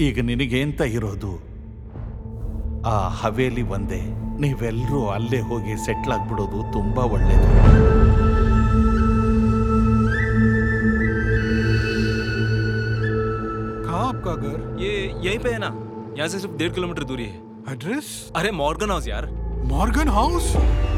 ಈಗ ನಿನಗೇಂತ ಇರೋದು ಆ ಹವೇಲಿ ಒಂದೇ ನೀವೆಲ್ಲರೂ ಅಲ್ಲೇ ಹೋಗಿ ಸೆಟ್ಲ್ ಆಗ್ಬಿಡೋದು ತುಂಬಾ ಒಳ್ಳೇದು कहाँ आपका घर ये यहीं पे है ना यहाँ से सिर्फ डेढ़ किलोमीटर दूरी है एड्रेस अरे मॉर्गन हाउस यार मॉर्गन हाउस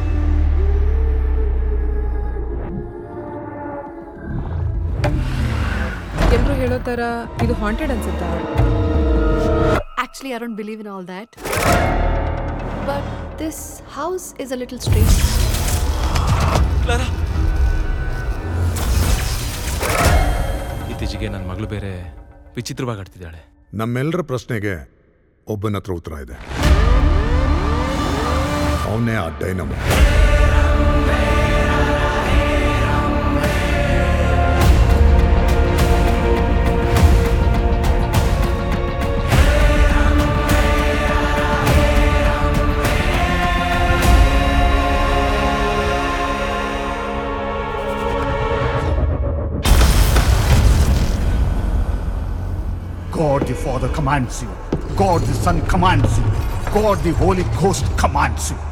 ಎಲ್ರು ಹೇಳೋ ತರ ಇದು ಹಾಂಟೆಡ್ ಅನ್ಸುತ್ತಾ Actually, I don't believe in all that. But this house is a little strange. Clara ಇತ್ತೀಚೆಗೆ ನನ್ನ ಮಗಳು ಬೇರೆ ವಿಚಿತ್ರವಾಗಿ ಆಡ್ತಿದ್ದಾಳೆ ನಮ್ಮೆಲ್ಲರ ಪ್ರಶ್ನೆಗೆ ಒಬ್ಬನ ಹತ್ರ ಉತ್ತರ ಇದೆ ಅವನೇ ಆ dynamo God the Father commands you. God the Son commands you. God the Holy Ghost commands you.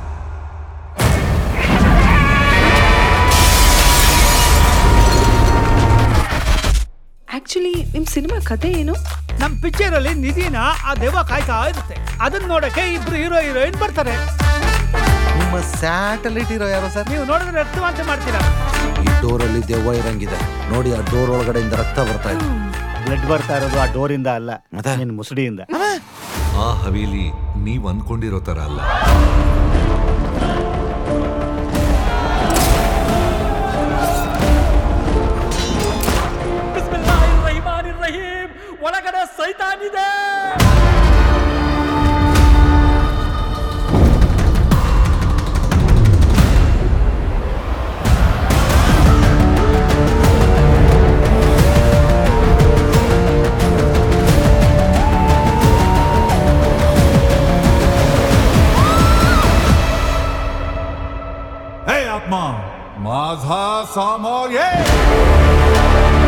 Actually ನಿಮ್ ಸಿನಿಮಾ ಕತೆ ಏನು ನಮ್ ಪಿಕ್ಚರ್ ಅಲ್ಲಿ ನಿಧಿನ ಆ ದೆವ್ವ ಕಾಯ್ತಾ ಇರುತ್ತೆ ಅದನ್ನ ನೋಡಕ್ಕೆ ಇಬ್ರು ಹೀರೋ ಹೀರೋಯಿನ್ ಬರ್ತಾರೆ ನಿಮ್ಮ ಸ್ಯಾಟಲೈಟ್ ಇರೋ ಯಾರೋ ಸರ್ ನೀವು ನೋಡಿದ್ರೆ ರಕ್ತವಾಂತಿ ಮಾಡ್ತೀರಾ ಈ ಡೋರಲ್ಲಿ ದೆವ್ವ ಇರಂಗಿದೆ ನೋಡಿ ಆ ಡೋರ್ ಒಳಗಡೆಯಿಂದ ರಕ್ತ ಬರ್ತಾ ಇದೆ ಬ್ಲಡ್ ಬರ್ತಾ ಇರೋದು ಆ ಡೋರಿಂದ ಅಲ್ಲ ಮತ್ತೆ? ನಿನ್ ಮುಸುಡಿಯಿಂದ ಆ ಹವೇಲಿ ನೀವ್ ಅನ್ಕೊಂಡಿರೋ ತರ ಅಲ್ಲ ಒಳಗಡೆ ಸೈತಾನ್ ಇದೆ हे आत्मा माझा समोर ये